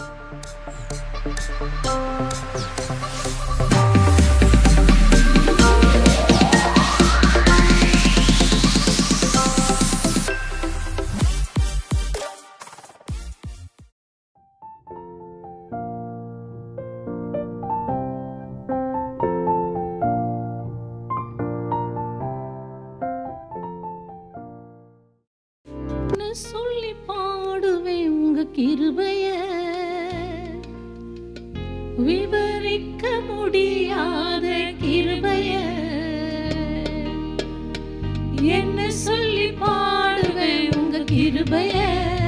என்ன சொல்லி பாடுவேன் உங்க கிருபைய விவரிக்க முடியாத கிருபைய என்ன சொல்லி பாடுவேன் உங்க கிருபைய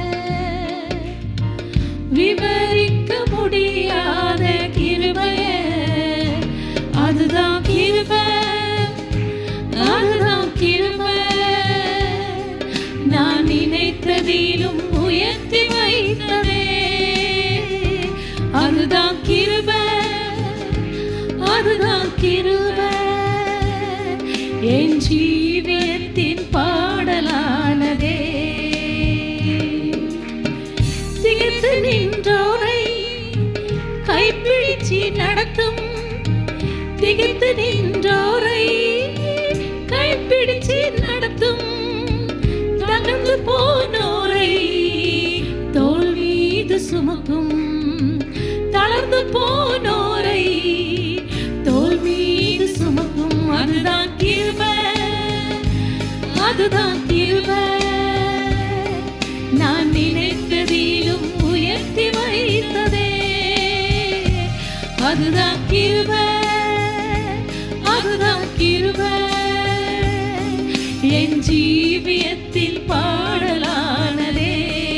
விவரிக்க முடியாத கிருபைய அதுதான் கிருபை அதுதான் கிருபை நான் நினைத்ததிலும் உயர்த்தி வைத்ததே அதுதான் கிருபை அதுதான் கிருபை என் ஜீவியத்தின் பாடலானதே திகைத்து நின்றோரை கைப்பிடிச்சு நடத்தும் திகைத்து நின்றோரை கைப்பிடிச்சு நடத்தும் தகர்ந்து போனோரை தோல் மீது சுமக்கும் தளர்ந்து போனோரை தோல் மீது சுமக்கும் அதுதான் கிருபை அதுதான் கிருபை நான் நினைத்ததிலும் உயர்த்தி வைத்ததே அதுதான் கிருபை அதுதான் கிருபை என் ஜீவியத்தில் பாடலானதே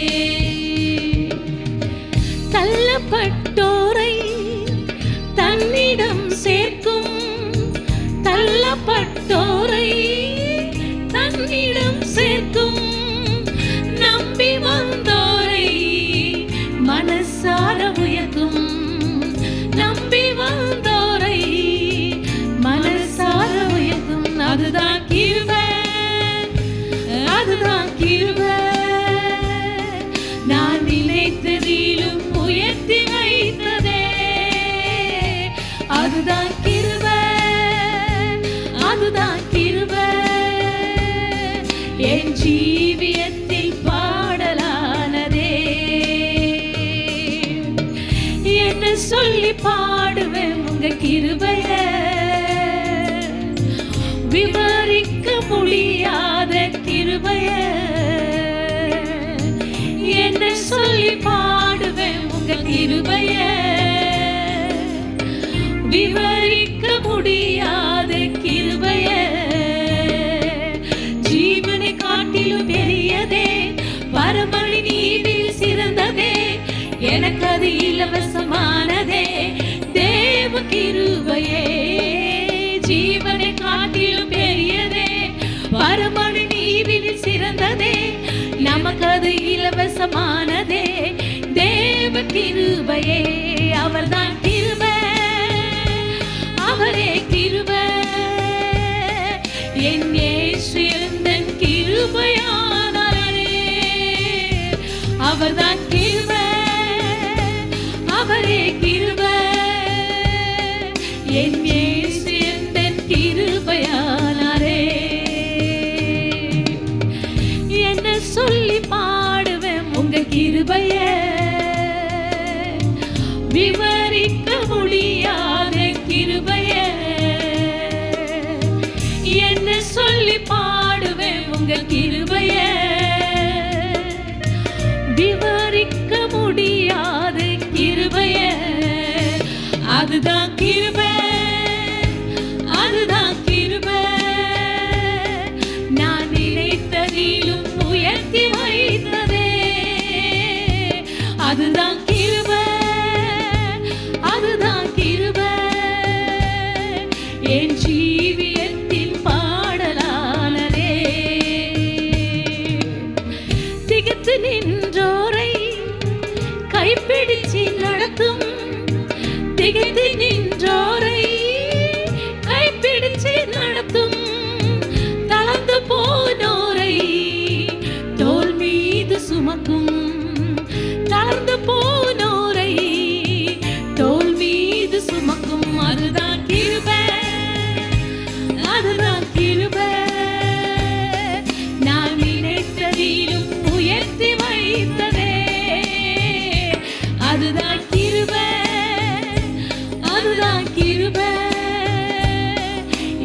தள்ளப்பட்டோரை தன்னிடம் சேர்க்கும் தள்ளப்பட்டோரை தன்னிடம் சேர்க்கும் நம்பி வந்தோரை மனசார உயர்த்தும் நம்பி வந்தோரை மனசார உயர்த்தும் அதுதான் கிருபை அதுதான் கிருபை நான் நினைத்ததிலும் உயர்த்தி வைத்ததே அதுதான் கிருபை அதுதான் கிருபை என் ஜீவியத்தில் பாடலானதே என்ன சொல்லி பாடுவேன் உங்க கிருபைய விவரிக்க முடியாத கிருபைய என்ன சொல்லி பாடுவேன் உங்க கிருபைய விவரிக்க முடியாத கிருபைய ஜீவனை காட்டிலும் பெரியதே பரமணி நீவில் சிறந்ததே எனக்கு அது இலவசமானதே தேவ கிருபையே ஜீவனை காட்டிலும் பெரியதே பரமணி நீவில் சிறந்ததே நமக்கு அது இலவசமானதே தேவ கிருபையே அவர்தான் கிருபை அவரே கிருபை என் இயேசு எந்தன் கிருபையானாரே அவர்தான் கிருபை அவரே கிருபை என் இயேசு எந்தன் கிருபையானாரே என்ன சொல்லி பாடுவேன் உங்க கிருபைய விவரிக்க முடியாத கிருபைய என்ன சொல்லி பாடுவேன் உங்க கிருபைய விவரிக்க முடியாத கிருபைய அதுதான் கிருபை அதுதான் கிருபை நான் நினைத்ததிலும் உயர்த்தி வைத்ததே அதுதான் கிருபை அதுதான் கிருபை என் ஜீவியத்தின் பாடலானதே திகத்து நின்றோரை கைப்பிடிச்சு நடத்தும் திகைத்து நின்றோரை கைப்பிடிச்சு நடத்தும் தளர்ந்து போனோரை தோல் மீது சுமக்கும் தளர்ந்து போனோரை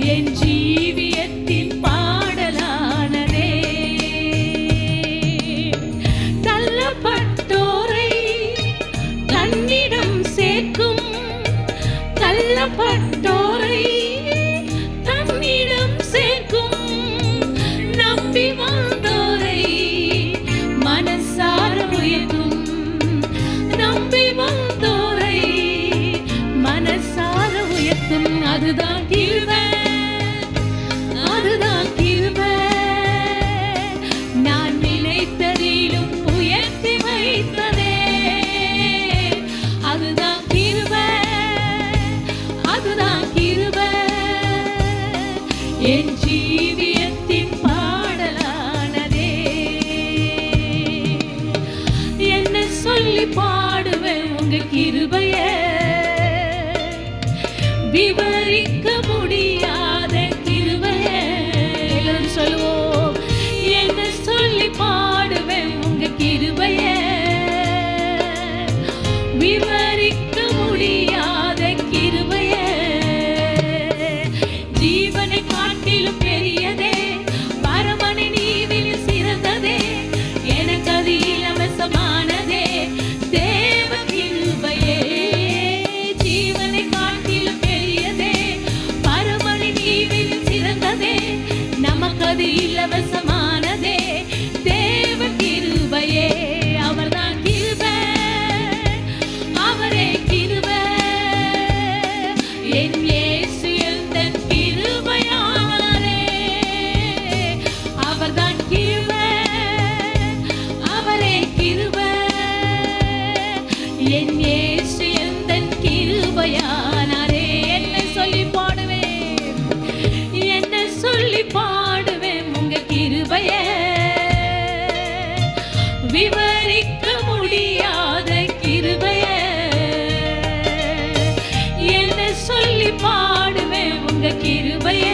என் ஜீவியத்தின் பாடலானதே தள்ளப்பட்டோரை தன்னிடம் சேர்க்கும் தள்ளப்பட்டோரை தன்னிடம் சேர்க்கும் நம்பி வந்தோரை மனசார உயர்த்தும் நம்பி வந்தோரை மனசார உயர்த்தும் அதுதான் கிருபை அதுதான் கிருபை நான் நினைத்ததிலும் உயர்த்தி வைத்ததே அதுதான் கிருபை அதுதான் கிருபை என் ஜீவியத்தின் பாடலானதே என்ன சொல்லி பாடுவேன் உங்க கிருபைய விவரிக்க முடியாத கிருபைய எல்லாரும் சொல்லுவோம் என்ன சொல்லி பாடுவேன் உங்க கிருபைய விவரிக்க முடியாத கிருபைய ஜீவனை காட்டிலும் பெரியதே பரமனை நீதியில் சிறந்ததே எனக்கு அது இலவசமானதே தேவ கிருபையே ஜீவனை காட்டிலும் பெரியதே பரமனை நீதியில் சிறந்ததே நமக்கு அது இலவசமானதே தேவ கிருபையே அவர்தான் கிருபை அவரே கிருபை என் இயேசு எந்தன் கிருபையாளரே அவர்தான் கிருபை அவரே கிருபை என் இயேசு எந்தன் கிருபையாளரே என்ன சொல்லி பாடுவேன் என்ன சொல்லி பாடுவேன் உங்க கிருபைய விவரிக்க முடியாத கிருபைய என்ன சொல்லி பாடுவேன் உங்க கிருபைய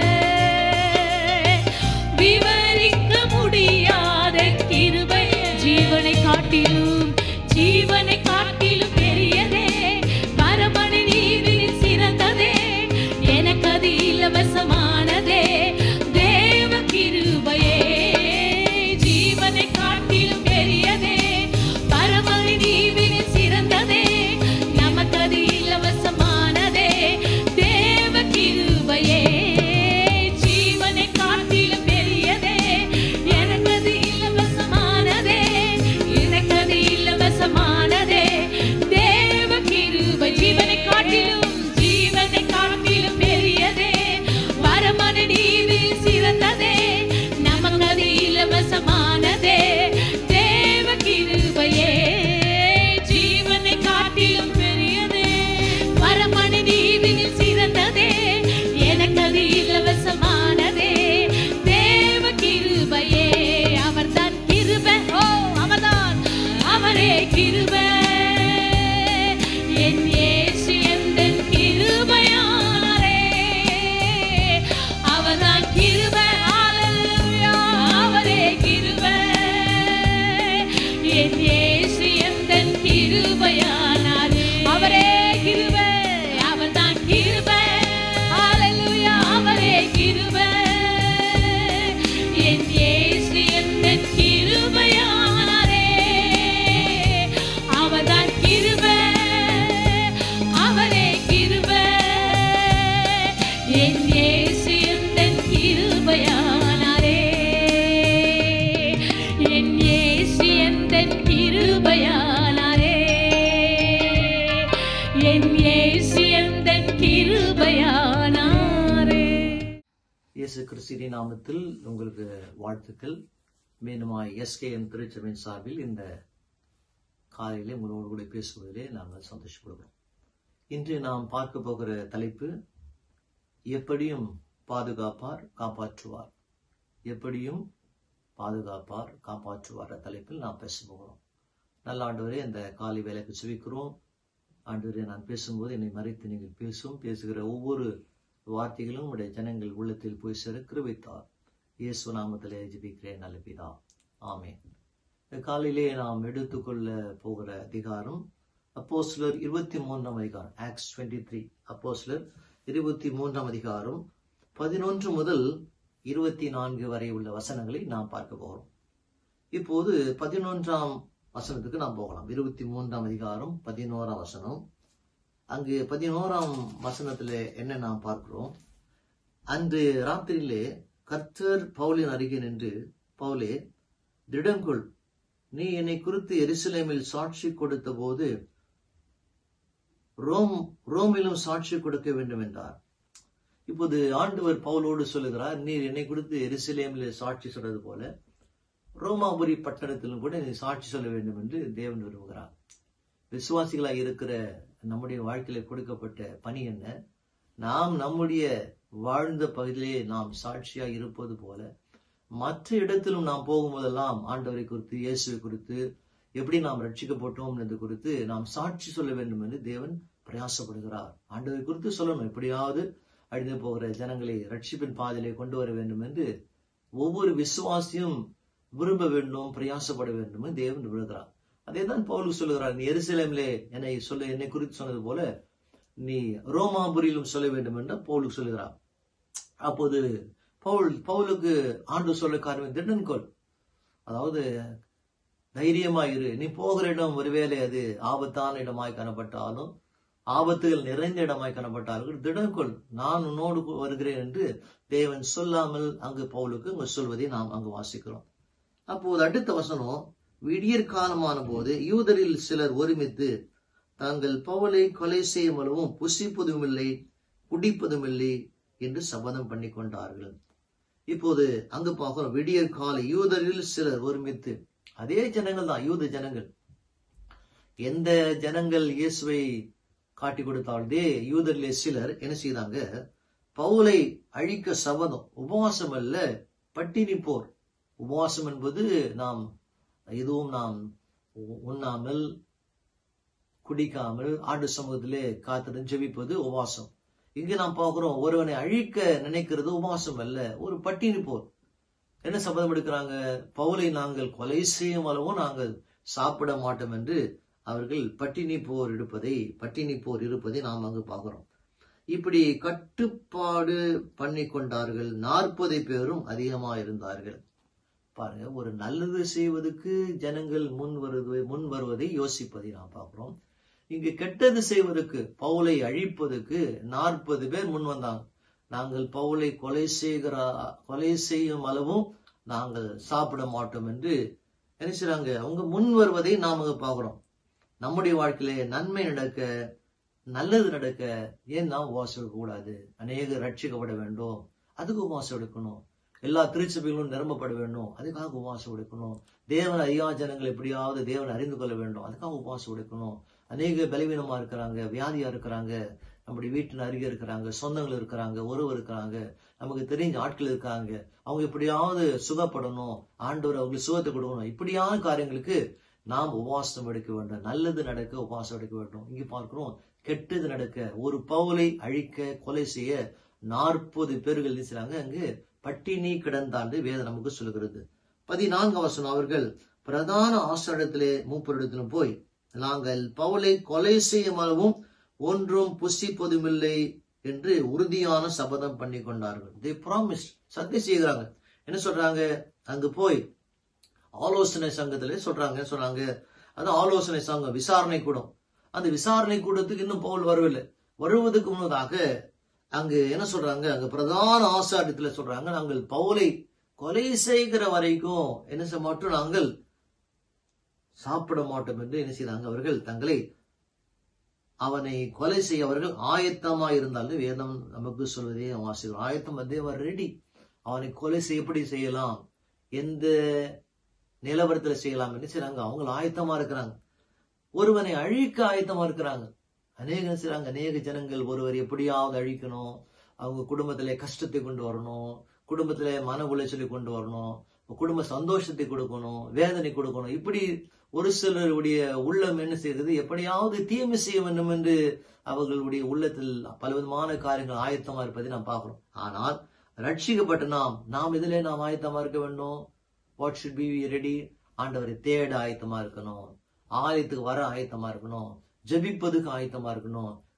விவரிக்க முடியாத கிருபைய ஜீவனை காட்டிலும் ஜீவனை காட்டிலும் பெரியதே பரமணி நீதியில் சிறந்ததே எனக்கு அது இலவசமானதே தேவ கிருபையே ஜீவனை காட்டிலும் பெரியதே பரமணி நீதியில் சிறந்ததே நமக்கு அது இலவசமானதே தேவ கிருபையே ஜீவனை காட்டிலும் பெரியதே எனக்கு அது இலவசமானதே எனக்கு அது இலவசமானதே தேவ கிருபை ஜீவனை காட்டிலும் ஜீவனை காட்டிலும் பெரியதே வரமன நீதி சிறந்ததே நமக்கு அது இலவசமானதே தேவ கிருபையே ஜீவனை காட்டிலும் பெரியதே வரமன நீதியில் சிறந்ததே எனக்கு அது இலவசமானதே தேவ கிருபையே அவர்தான் கிருபை ஓ அவர்தான் அவரே கிருபை என் இயேசு எந்தன் கிருபையாளரே அவர்தான் கிருபை ஹalleluya அவரே கிருபை என் இயேசு எந்தன் கிருபையானாரே அவரே கிருபை அவர்தான் கிருபை ஹalleluya அவரே கிருபை என் இயேசு எந்தன் கிருபையானாரே அவர்தான் கிருபை அவரே கிருபை என் இயேசு எந்தன் கிருபையானாரே என் இயேசு எந்தன் கிருபையானாரே என் இயேசு எந்தன் கிருபையானாரே இயேசு கிறிஸ்துவின் நாமத்தில் உங்களுக்கு வாழ்த்துக்கள் மீண்டுமாய் எஸ்கேஎம் திருச்சபையின் சார்பில் இந்த காலையிலே உங்களோடு கூட பேசுவதிலே நாங்கள் சந்தோஷப்படுகிறோம் இன்று நாம் பார்க்க போகிற தலைப்பு எப்படியும் பாதுகாப்பார் காப்பாற்றுவார் எப்படியும் பாதுகாப்பார் காப்பாற்றுவார் என்ற தலைப்பில் நாம் பேச போகிறோம் நல்ல ஆண்டவரே இந்த காலை வேலைக்கு சுவிக்கிறோம் ஆண்டவரே நான் பேசும்போது என்னை மறைத்து நீங்கள் பேசும் பேசுகிற ஒவ்வொரு வார்த்தைகளும் உடைய ஜனங்கள் உள்ளத்தில் போய் சேர கிருபித்தார் இயேசு நாமத்திலே ஜெபிக்கிறேன் நல்ல பிதா ஆமென் இந்த காலையிலே நாம் எடுத்துக்கொள்ள போகிற அதிகாரம் அப்போஸ்லர் இருபத்தி மூன்றாம் அதிகாரம் ஆக்ஸ் டுவெண்ட்டி த்ரீ அப்போஸ்லர் இருபத்தி மூன்றாம் அதிகாரம் பதினொன்று முதல் இருபத்தி நான்கு வரை உள்ள வசனங்களை நாம் பார்க்க போகிறோம் இப்போது பதினொன்றாம் வசனத்துக்கு நாம் போகலாம் இருபத்தி மூன்றாம் அதிகாரம் பதினோராம் வசனம் அங்கு பதினோராம் வசனத்துல என்ன நாம் பார்க்கிறோம் அன்று ராத்திரியிலே கர்த்தர் பவுலின் அருகே நின்று பவுலே திடங்கொள் நீ என்னை குறித்து எருசலேமில் சாட்சி கொடுத்த போது ரோம் ரோமிலும் சாட்சி கொடுக்க வேண்டும் என்றார் இப்போது ஆண்டவர் பவுலோடு சொல்லுகிறார் நீர் என்னை குறித்து எருசலேமில் சாட்சி சொல்றது போல ரோமாபுரி பட்டணத்திலும் கூட நீ சாட்சி சொல்ல வேண்டும் என்று தேவன் விரும்புகிறார் விசுவாசிகளாய் இருக்கிற நம்முடைய வாழ்க்கையில கொடுக்கப்பட்ட பணி என்ன நாம் நம்முடைய வாழ்ந்த பகுதியிலே நாம் சாட்சியா இருப்பது போல மற்ற இடத்திலும் நாம் போகும்போதெல்லாம் ஆண்டவரை குறித்து இயேசுவை குறித்து எப்படி நாம் ரட்சிக்கப்பட்டோம் என்பது குறித்து நாம் சாட்சி சொல்ல வேண்டும் என்று தேவன் பிரயாசப்படுகிறார் ஆண்டவரை குறித்து சொல்லணும் எப்படியாவது அழிந்து போகிற ஜனங்களை ரட்சிப்பின் பாதையிலே கொண்டு வர வேண்டும் என்று ஒவ்வொரு விசுவாசியும் விரும்ப வேண்டும் பிரயாசப்பட வேண்டும் என்று தேவன் விழுகிறார் அதே தான் பவுலுக்கு சொல்லுகிறார் நீ எருசலேமிலே என்னை சொல்ல என்னை குறித்து சொன்னது போல நீ ரோமாபுரியிலும் சொல்ல வேண்டும் என்று பவுலுக்கு சொல்லுகிறார் அப்போது பவுல் பவுலுக்கு ஆண்டு சொல்ல காரணம் திடன்கொள் அதாவது தைரியமாயிரு நீ போகிற இடம் ஒருவேளை அது ஆபத்தான இடமாய் காணப்பட்டாலும் ஆபத்துகள் நிறைந்த இடமாய் காணப்பட்டார்கள் திடன்கொள் நான் உன்னோடு வருகிறேன் என்று தேவன் சொல்லாமல் அங்கு பவுலுக்கு அங்கு சொல்வதை நாம் அங்கு வாசிக்கிறோம் அப்போது அடுத்த வசனம் விடியற் காலமான போது யூதரில் சிலர் ஒருமித்து தாங்கள் பவுலை கொலை செய்யமளவும் புசிப்பதும் இல்லை குடிப்பதும் இல்லை என்று சபதம் பண்ணி கொண்டார்கள் இப்போது அங்கு பார்க்கிறோம் விடியற் கால யூதரில் சிலர் ஒருமித்து அதே ஜனங்கள் தான் யூத ஜனங்கள் எந்த ஜனங்கள் இயேசுவை காட்டி கொடுத்தாலே யூதரிலே சிலர் என்ன செய்தாங்க பவுலை அழிக்க சபதம் உபவாசம் அல்ல பட்டினி போர் உபவாசம் என்பது நாம் எதுவும் நாம் உண்ணாமல் குடிக்காமல் ஆண்டு சமூகத்திலே காத்திருந்து ஜெபிப்பது உபவாசம் இங்கு நாம் பார்க்கிறோம் ஒருவனை அழிக்க நினைக்கிறது உபவாசம் அல்ல ஒரு பட்டினி போர் என்ன சபதம் எடுக்கிறாங்க பவுலை நாங்கள் கொலை செய்யும் அளவும் நாங்கள் சாப்பிட மாட்டோம் என்று அவர்கள் பட்டினி போர் எடுப்பதை பட்டினி போர் இருப்பதை நாம் அங்கு பார்க்கிறோம் இப்படி கட்டுப்பாடு பண்ணி கொண்டார்கள் நாற்பது பேரும் அதிகமா இருந்தார்கள் பாருங்க ஒரு நல்லது செய்வதற்கு ஜனங்கள் முன் வருவது முன் வருவதை யோசிப்பதை நாம் பார்க்கிறோம் இங்கு கெட்டது செய்வதற்கு பவுலை அழிப்பதற்கு நாற்பது பேர் முன் வந்தாங்க நாங்கள் பவுலை கொலை செய்கிற கொலை செய்யும் அளவும் நாங்கள் சாப்பிட மாட்டோம் என்று என்ன செய்றாங்க அவங்க முன் வருவதை நாம் அங்க பார்க்கிறோம் நம்முடைய வாழ்க்கையிலே நன்மை நடக்க நல்லது நடக்க ஏன் நாம் உபவாசம் எடுக்க கூடாது அநேக ரட்சிக்கப்பட வேண்டும் அதுக்கு உபவாசம் எடுக்கணும் எல்லா திருச்சபைகளும் நிரம்பப்பட வேண்டும் அதுக்காக உபவாசம் எடுக்கணும் தேவன் அறியா ஜனங்கள் எப்படியாவது தேவன் அறிந்து கொள்ள வேண்டும் அதுக்காக உபவாசம் எடுக்கணும் அநேக பலவீனமா இருக்கிறாங்க வியாதியா இருக்கிறாங்க நம்முடைய வீட்டின் அருகே இருக்கிறாங்க சொந்தங்கள் இருக்கிறாங்க உறவு இருக்கிறாங்க நமக்கு தெரிஞ்ச ஆட்கள் இருக்காங்க அவங்க எப்படியாவது சுகப்படணும் ஆண்டவர் அவங்களுக்கு சுகத்தை கொடுக்கணும் இப்படியான காரியங்களுக்கு நாம் உபவாசம் எடுக்க வேண்டும் நல்லது நடக்க உபவாசம் எடுக்க வேண்டும் இங்க பார்க்கிறோம் கெட்டது நடக்க ஒரு பவுலை அழிக்க கொலை செய்ய நாற்பது பேர்கள் நினைச்சாங்க அங்கு பட்டினி கிடந்தாண்டு வேதம் நமக்கு சொல்லுகிறது பதினான்கு வசனம் அவர்கள் பிரதான ஆசிரியத்திலே மூப்பரிடத்திலும் போய் நாங்கள் பவுலை கொலை செய்யும் அளவும் ஒன்றும் புசிப்பதுமில்லை என்று உறுதியான சபதம் பண்ணி கொண்டார்கள் தே ப்ராமிஸ் சத்தியம் செய்கிறாங்க என்ன சொல்றாங்க அங்கு போய் ஆலோசனை சங்கத்திலே சொல்றாங்க சொல்றாங்க அது ஆலோசனை சங்கம் விசாரணை கூடம் அந்த விசாரணை கூடத்துக்கு இன்னும் பவுல் வரவில்லை வருவதற்கு முன்னதாக அங்கு என்ன சொல்றாங்க அங்க பிரதான ஆசாரியத்துல சொல்றாங்க நாங்கள் பவுலை கொலை செய்கிற வரைக்கும் என்ன செய்ய மாட்டோம் நாங்கள் சாப்பிட மாட்டோம் என்று என்ன செய்தாங்க அவர்கள் தங்களை அவனை கொலை செய்ய அவர்கள் ஆயத்தமா இருந்தாலும் வேதம் நமக்கு சொல்வதே வாசிக்கிறோம் ஆயத்தம் வந்து அவர் ரெடி அவனை கொலை செய்ய எப்படி செய்யலாம் எந்த நிலவரத்துல செய்யலாம் என்று செய்றாங்க அவங்க ஆயத்தமா இருக்கிறாங்க ஒருவனை அழிக்க ஆயத்தமா இருக்கிறாங்க அநேக செய்றாங்க அநேக ஜனங்கள் ஒருவர் எப்படியாவது அழிக்கணும் அவங்க குடும்பத்திலே கஷ்டத்தை கொண்டு வரணும் குடும்பத்திலே மன உளைச்சலை கொண்டு வரணும் குடும்ப சந்தோஷத்தை கொடுக்கணும் வேதனை கொடுக்கணும் இப்படி ஒரு சிலருடைய உள்ளம் என்ன செய்கிறது எப்படியாவது தீமை செய்ய வேண்டும் என்று அவர்களுடைய உள்ளத்தில் பலவிதமான காரியங்கள் ஆயத்தமா இருப்பதை நாம் பார்க்கிறோம் ஆனால் ரட்சிக்கப்பட்ட நாம் நாம் இதிலே நாம் ஆயத்தமா இருக்க வேண்டும் வாட் ஷுட் பி ரெடி ஆண்டவரை தேட ஆயத்தமா இருக்கணும் ஆலயத்துக்கு வர ஆயத்தமா இருக்கணும் ஜெபிப்பதுக்கு ஆயத்தமா இருக்கணும்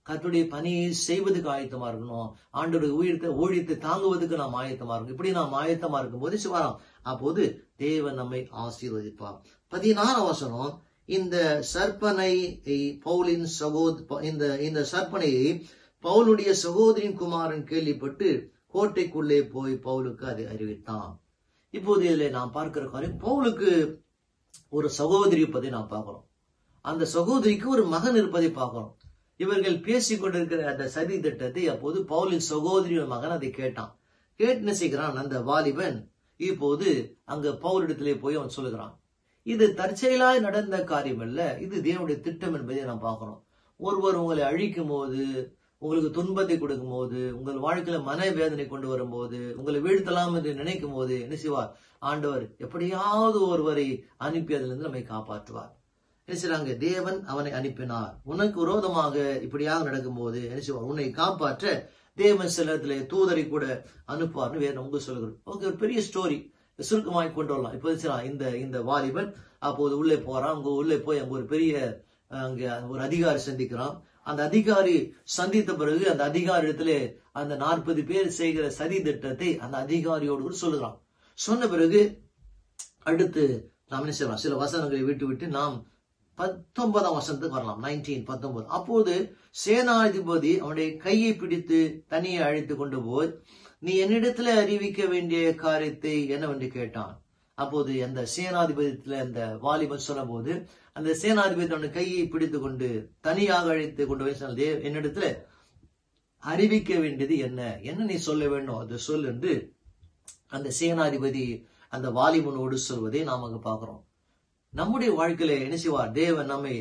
கர்த்தருடைய பணியை செய்வதுக்கு ஆயத்தமா இருக்கணும் ஆண்டோடைய ஊழியத்தை ஊழியத்தை தாங்குவதற்கு நாம் ஆயத்தமா இருக்கணும் இப்படி நாம் ஆயத்தமா இருக்கும் போது சிவாராம் அப்போது தேவன் நம்மை ஆசீர்வதிப்பார் பதினாறாம் வசனம் இந்த சர்ப்பனை பவுலின் சகோத இந்த இந்த சர்ப்பனையை பவுலுடைய சகோதரின் குமாரன் கேள்விப்பட்டு கோட்டைக்குள்ளே போய் பவுலுக்கு அதை அறிவித்தான் இப்போது இதில் நாம் பார்க்கிற காரியம் பவுலுக்கு ஒரு சகோதரி இருப்பதை நாம் பார்க்கிறோம் அந்த சகோதரிக்கு ஒரு மகன் இருப்பதை பார்க்கிறோம் இவர்கள் பேசிக் கொண்டிருக்கிற அந்த சதி திட்டத்தை அப்போது பவுலின் சகோதரியின் மகன் அதை கேட்டான் கேட்டு என்ன செய்கிறான் அந்த வாலிபன் இப்போது அங்க பவுலிடத்திலே போய் அவன் சொல்லுகிறான் இது தற்செயலாய் நடந்த காரியம் அல்ல இது தேவனுடைய திட்டம் என்பதை நாம் பார்க்கிறோம் ஒருவர் உங்களை அழிக்கும் போது உங்களுக்கு துன்பத்தை கொடுக்கும் போது உங்கள் வாழ்க்கையில மன வேதனை கொண்டு வரும்போது உங்களை வீழ்த்தலாம் என்று நினைக்கும் போது என்ன செய்வார் ஆண்டவர் எப்படியாவது ஒருவரை அனுப்பி அதிலிருந்து நம்மை காப்பாற்றுவார் என்ன செய்றாங்க தேவன் அவனை அனுப்பினார் உனக்கு விரோதமாக இப்படியாக நடக்கும்போது என்ன செய்வார் உன்னை காப்பாற்ற தேவன் சிலத்திலே தூதரை கூட அனுப்புவார்னு வேற நமக்கு சொல்லுகிறோம் ஓகே ஒரு பெரிய ஸ்டோரி சுருக்கமாய் கொண்டு வரலாம் இப்போ செய்யலாம் இந்த இந்த வாலிபன் அப்போது உள்ளே போறான் அங்க உள்ளே போய் அங்க ஒரு பெரிய அங்க ஒரு அதிகாரி சந்திக்கிறான் அந்த அதிகாரி சந்தித்த பிறகு அந்த அதிகாரி இடத்துல அந்த நாற்பது பேர் செய்கிற சதி திட்டத்தை அந்த அதிகாரியோடு கூட சொல்லுகிறான் சொன்ன பிறகு அடுத்து நாம் என்ன செய்யலாம் சில வசனங்களை விட்டு விட்டு நாம் பத்தொன்பதாம் வசனத்துக்கு வரலாம் நைன்டீன் பத்தொன்பது அப்போது சேனாதிபதி அவனுடைய கையை பிடித்து தனியே அழைத்து கொண்டு போய் நீ என்னிடத்துல அறிவிக்க வேண்டிய காரியத்தை என்னவென்று கேட்டான் அப்போது அந்த சேனாதிபதியத்துல அந்த வாலிபன் சொன்ன போது அந்த சேனாதிபதி அவனுடைய கையை பிடித்து கொண்டு தனியாக அழைத்து கொண்டு போய் சொன்னது என்னிடத்துல அறிவிக்க வேண்டியது என்ன என்ன நீ சொல்ல வேண்டும் அது சொல் என்று அந்த சேனாதிபதி அந்த வாலிபனோடு சொல்வதை நாம் அங்க பார்க்கிறோம் நம்முடைய வாழ்க்கையில என்ன செய்வார் தேவன் நம்மை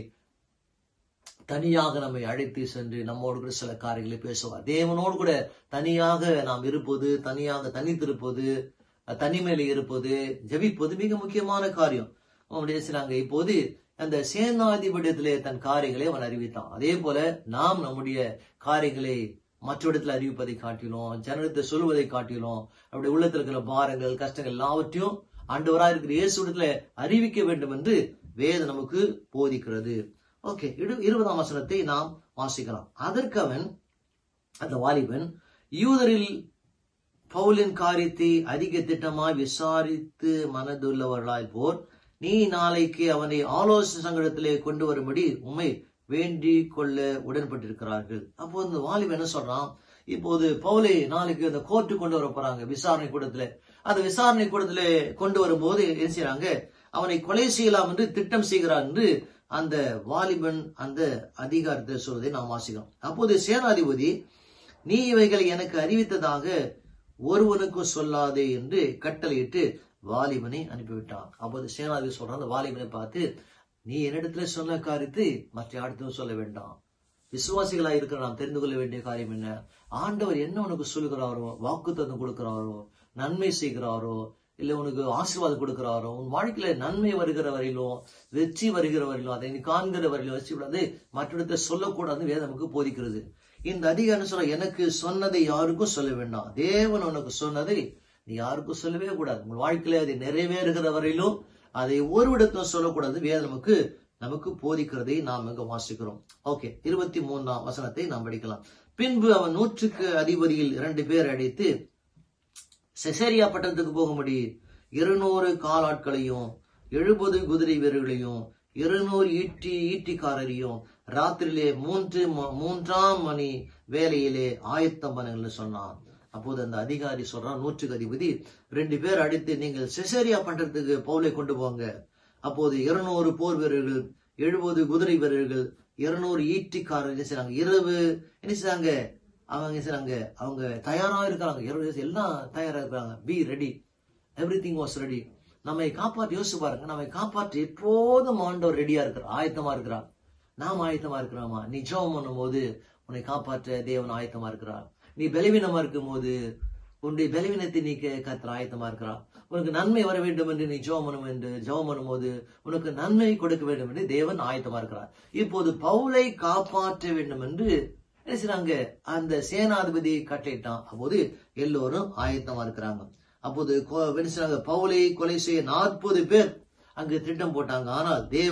தனியாக நம்மை அழைத்து சென்று நம்மோடு கூட சில காரியங்களை பேசுவார் தேவனோடு கூட தனியாக நாம் இருப்பது தனியாக தனித்திருப்பது தனிமையில இருப்பது ஜெபிப்பது மிக முக்கியமான காரியம் அவனுடைய சிலாங்க இப்போது அந்த சேனாதிபதியத்திலே தன் காரியங்களை அவன் அறிவித்தான் அதே போல நாம் நம்முடைய காரியங்களை மற்றவரிடத்துல அறிவிப்பதை காட்டிலும் ஜனத்தை சொல்வதை காட்டிலும் அவருடைய உள்ளத்தில் இருக்கிற பாரங்கள் கஷ்டங்கள் எல்லாவற்றையும் ஆண்டவராக இருக்கிற இயேசுடத்துல அறிவிக்க வேண்டும் என்று வேதம் நமக்கு போதிக்கிறது ஓகே இருபதாம் வசனத்தை நாம் வாசிக்கலாம் அதற்கு அவன் அந்த வாலிபன் யூதரில் பவுலின் காரியத்தை அதிக திட்டமாய் விசாரித்து மனதுள்ளவர்களாய் போர் நீ நாளைக்கு அவனை ஆலோசனை சங்கடத்திலே கொண்டு வரும்படி உண்மை வேண்டிக் கொள்ள உடன்பட்டிருக்கிறார்கள் அப்போ இந்த வாலிபன் என்ன சொல்றான் இப்போது பவுலை நாளைக்கு அந்த கோர்ட்டு கொண்டு வர போறாங்க விசாரணை கூடத்துல அந்த விசாரணை கூடத்துல கொண்டு வரும்போது என்ன செய்யறாங்க அவனை கொலை செய்யலாம் என்று திட்டம் செய்கிறார் என்று அந்த வாலிபன் அந்த அதிகாரத்தை சொல்வதை நாம் வாசிக்கிறோம் அப்போது சேனாதிபதி நீ இவைகளை எனக்கு அறிவித்ததாக ஒருவனுக்கும் சொல்லாதே என்று கட்டளையிட்டு வாலிபனை அனுப்பிவிட்டான் அப்போது சேனாதிபதி சொல்றான் அந்த வாலிபனை பார்த்து நீ என்னிடத்துல சொன்ன காரியத்தை மற்ற யார்கிட்டும் சொல்ல வேண்டாம் விசுவாசிகளாக இருக்கிற நாம் தெரிந்து கொள்ள வேண்டிய காரியம் என்ன ஆண்டவர் என்ன உனக்கு சொல்லுகிறாரோ வாக்கு தந்து கொடுக்கிறாரோ நன்மை செய்கிறாரோ இல்ல உனக்கு ஆசீர்வாதம் கொடுக்கிறாரோ உன் வாழ்க்கையில நன்மை வருகிற வரையிலும் வெற்றி வருகிற வரையிலும் அதை நீ காண்கிற வரையிலும் வச்சு விடாது மற்றொருத்த சொல்லக்கூடாது வேதம் நமக்கு போதிக்கிறது இந்த அதிகாரம் சொல்ல எனக்கு சொன்னதை யாருக்கும் சொல்ல வேண்டாம் தேவன் உனக்கு சொன்னதை நீ யாருக்கும் சொல்லவே கூடாது உங்கள் வாழ்க்கையில அதை நிறைவேறுகிற வரையிலும் அதை ஒரு இடத்துல சொல்லக்கூடாது வேதம் நமக்கு நமக்கு போதிக்கிறதை நாம் இங்க வாசிக்கிறோம் ஓகே இருபத்தி மூன்றாம் வசனத்தை நாம் படிக்கலாம் பின்பு அவன் நூற்றுக்கு அதிபதியில் இரண்டு பேர் அழைத்து செசரியா பட்டணத்துக்கு போகும்படி இருநூறு காலாட்களையும் எழுபது குதிரை வீரர்களையும் இருநூறு ஈட்டி ஈட்டிக்காரரையும் ராத்திரியிலே மூன்று மூன்றாம் மணி வேலையிலே ஆயத்தம் பண்ணுங்கள்னு சொன்னான் அப்போது அந்த அதிகாரி சொல்றான் நூற்றுக்கு அதிபதி ரெண்டு பேர் அடித்து நீங்கள் செசரியா பண்றதுக்கு பவுலை கொண்டு போங்க அப்போது இருநூறு போர் வீரர்கள் எழுபது குதிரை வீரர்கள் இருநூறு ஈட்டிக்காரர் என்ன செய்றாங்க இரவு என்ன செய்றாங்க அவங்க என்ன செய்றாங்க அவங்க தயாரா இருக்கிறாங்க இரவு எல்லாம் தயாரா இருக்கிறாங்க be ready everything was ready நம்மை காப்பாற்றி யோசிச்சு பாருங்க நம்மை காப்பாற்றி எப்போதும் ஆண்டவர் ரெடியா இருக்கிறார் ஆயத்தமா இருக்கிறார் நாம் ஆயத்தமா இருக்கிறோமா நீ ஜெபம் பண்ணும் போது உன்னை காப்பாற்ற தேவன் ஆயத்தமா இருக்கிறார் நீ பலவீனமா இருக்கும் போது உன்னுடைய பலவீனத்தை நீக்க கத்திர ஆயத்தமா இருக்கிறார் உனக்கு நன்மை வர வேண்டும் என்று நீ ஜெபம் பண்ணும் என்று ஜெபம் பண்ணும்போது உனக்கு நன்மை கொடுக்க வேண்டும் என்று தேவன் ஆயத்தமா இருக்கிறார் இப்போது பவுலை காப்பாற்ற வேண்டும் என்று என்ன செய்றாங்க அந்த சேனாதிபதி கட்டளையிட்டான் அப்போது எல்லோரும் ஆயத்தமா இருக்கிறாங்க அப்போது கொ- என்ன செய்றாங்க பவுலை கொலை செய்ய நாற்பது பேர் அங்கு திட்டம் போட்டாங்க ஆனால் தேவன்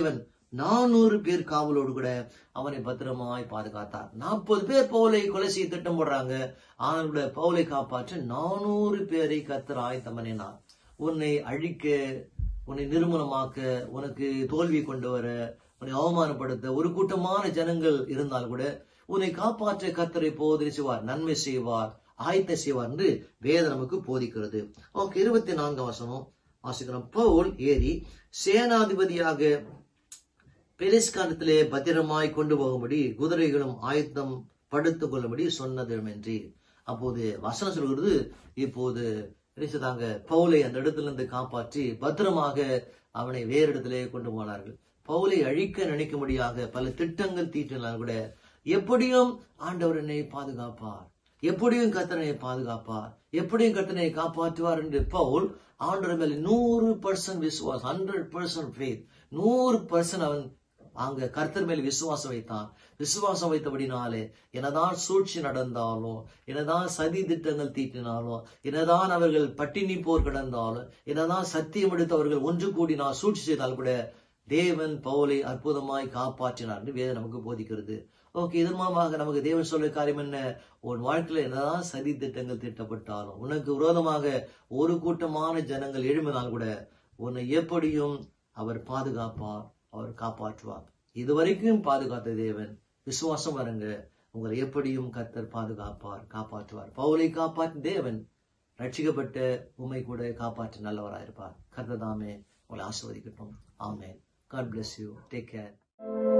நானூறு பேர் காவலோடு கூட அவனை பத்திரமாய் பாதுகாத்தார் நாற்பது பேர் பவுலை கொலை செய்ய திட்டம் போடுறாங்க ஆனால் கூட பவுலை காப்பாற்ற நானூறு பேரை கத்தர் ஆயத்தம் பண்ணினார் உன்னை அழிக்க உன்னை நிர்மூலமாக்க உனக்கு தோல்வி கொண்டு வர உன்னை அவமானப்படுத்த ஒரு கூட்டமான ஜனங்கள் இருந்தால் கூட உன்னை காப்பாற்ற கத்தரை போதனை செய்வார் நன்மை செய்வார் ஆயத்த செய்வார் என்று வேதம் நமக்கு போதிக்கிறது ஓகே இருபத்தி நான்காம் வசனம் வாசிக்கிறோம் பவுல் ஏறி சேனாதிபதியாக பெலிஸ்காலத்திலே பத்திரமாய் கொண்டு போகும்படி குதிரைகளும் ஆயத்தம் படுத்துக் கொள்ளும்படி சொன்னதுமென்றி அப்போது வசனம் சொல்கிறது இப்போது தாங்க பவுலை அந்த இடத்துல இருந்து காப்பாற்றி பத்திரமாக அவனை வேறு இடத்திலே கொண்டு போனார்கள் பவுலை அழிக்க நினைக்கும்படியாக பல திட்டங்கள் தீட்டினால் கூட எப்படியும் ஆண்டவர் என்னை பாதுகாப்பார் எப்படியும் கத்தனை பாதுகாப்பார் எப்படியும் கத்தனை காப்பாற்றுவார் என்று பவுல் ஆண்டவர் மேல நூறு பர்சன்ட் விசுவாசம் ஹண்ட்ரட் பர்சன்ட் ஃபேத் நூறு பர்சன்ட் அவன் அங்க கர்த்தர் மேல் விசுவாசம் வைத்தான் விசுவாசம் வைத்தபடினாலே என்னதான் சூழ்ச்சி நடந்தாலும் என்னதான் சதி திட்டங்கள் தீட்டினாலும் என்னதான் அவர்கள் பட்டினி போர் கிடந்தாலும் என்னதான் சத்தியம் எடுத்தவர்கள் ஒன்று கூடினால் சூழ்ச்சி செய்தால் கூட தேவன் பவுலை அற்புதமாய் காப்பாற்றினார் என்று வேதம் நமக்கு போதிக்கிறது ஓகே இதன் மூலமாக நமக்கு தேவன் சொல்ல காரியம் என்ன உன் வாழ்க்கையில என்னதான் சதி திட்டங்கள் திட்டப்பட்டாலும் உனக்கு விரோதமாக ஒரு கூட்டமான ஜனங்கள் எழும்பினால் கூட உன்னை எப்படியும் அவர் பாதுகாப்பார் அவர் காப்பாற்றுவார் இதுவரைக்கும் பாதுகாத்த தேவன் விசுவாசம் வருங்க உங்களை எப்படியும் கத்தர் பாதுகாப்பார் காப்பாற்றுவார் பவுலை காப்பாற்ற தேவன் ரட்சிக்கப்பட்ட உண்மை கூட காப்பாற்ற நல்லவராயிருப்பார் கர்த்தர் தாமே உங்களை ஆசிர்வதிக்கட்டும் ஆமேன் God bless you take care